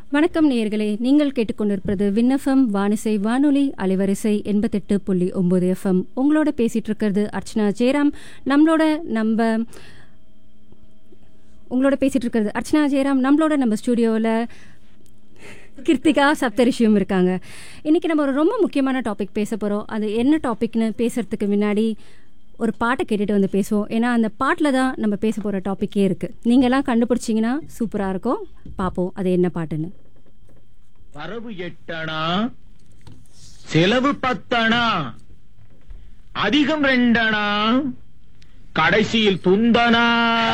வணக்கம் நேயர்களே நீங்கள் கேட்டுக்கொண்டிருப்பது விண்ணஃபம் வானிசை வானொலி அலைவரிசை எண்பத்தெட்டு புள்ளி ஒன்பது எஃப்எம் உங்களோட பேசிட்டு இருக்கிறது அர்ச்சனா ஜெயராம் நம்மளோட நம்ம உங்களோட பேசிட்டு இருக்கிறது அர்ச்சனா ஜெயராம் நம்மளோட நம்ம ஸ்டுடியோவில் கிருத்திகா சப்தரிஷியும் இருக்காங்க இன்னைக்கு நம்ம ஒரு ரொம்ப முக்கியமான டாபிக் பேச போகிறோம் அது என்ன டாபிக்னு பேசுறதுக்கு முன்னாடி ஒரு பாட்டை கேட்டுட்டு வந்து பேசுவோம் ஏன்னா அந்த பாட்டில் தான் நம்ம பேச போகிற டாப்பிக்கே இருக்குது நீங்கள்லாம் கண்டுபிடிச்சிங்கன்னா சூப்பராக இருக்கும் பார்ப்போம் அது என்ன பாட்டுன்னு வரவு எட்டணா செலவு பத்தணா அதிகம் ரெண்டணா கடைசியில் துந்தனா